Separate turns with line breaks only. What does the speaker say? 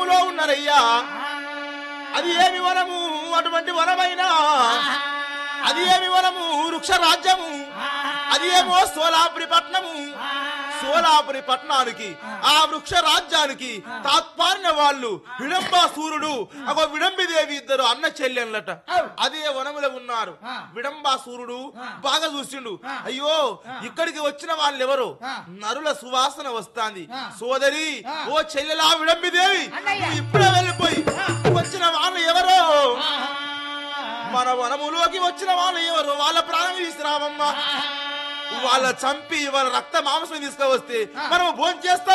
వనములో ఉన్నారయ్యా అది ఏమి వనము అటువంటి వనమైనా అది ఏమి వనము వృక్ష రాజ్యము అది ఏమో సోలాపురి పట్నము సోలాపురి పట్టణానికి ఆ వృక్ష రాజ్యానికి తాత్పారిన వాళ్ళు విడంబాసూరుడు ఒక విడంబిదేవి ఇద్దరు అన్న చెల్లెళ్ళట అదే వనములో ఉన్నారు విడంబాసూరుడు బాగా చూసిండు అయ్యో ఇక్కడికి వచ్చిన వాళ్ళు ఎవరు నరుల సువాసన వస్తాంది సోదరి ఓ చెల్లెలా విడంబిదేవి నువ్వు ఇప్పుడే వెళ్ళిపోయి వచ్చిన వాళ్ళు ఎవరో మన వనములోకి వచ్చిన వాళ్ళు ఎవరు వాళ్ళ ప్రాణం తీసుకురావమ్మా వాళ్ళ చంపి వాళ్ళ రక్త మాంసం తీసుకువస్తే మనం భోజనం చేస్తాం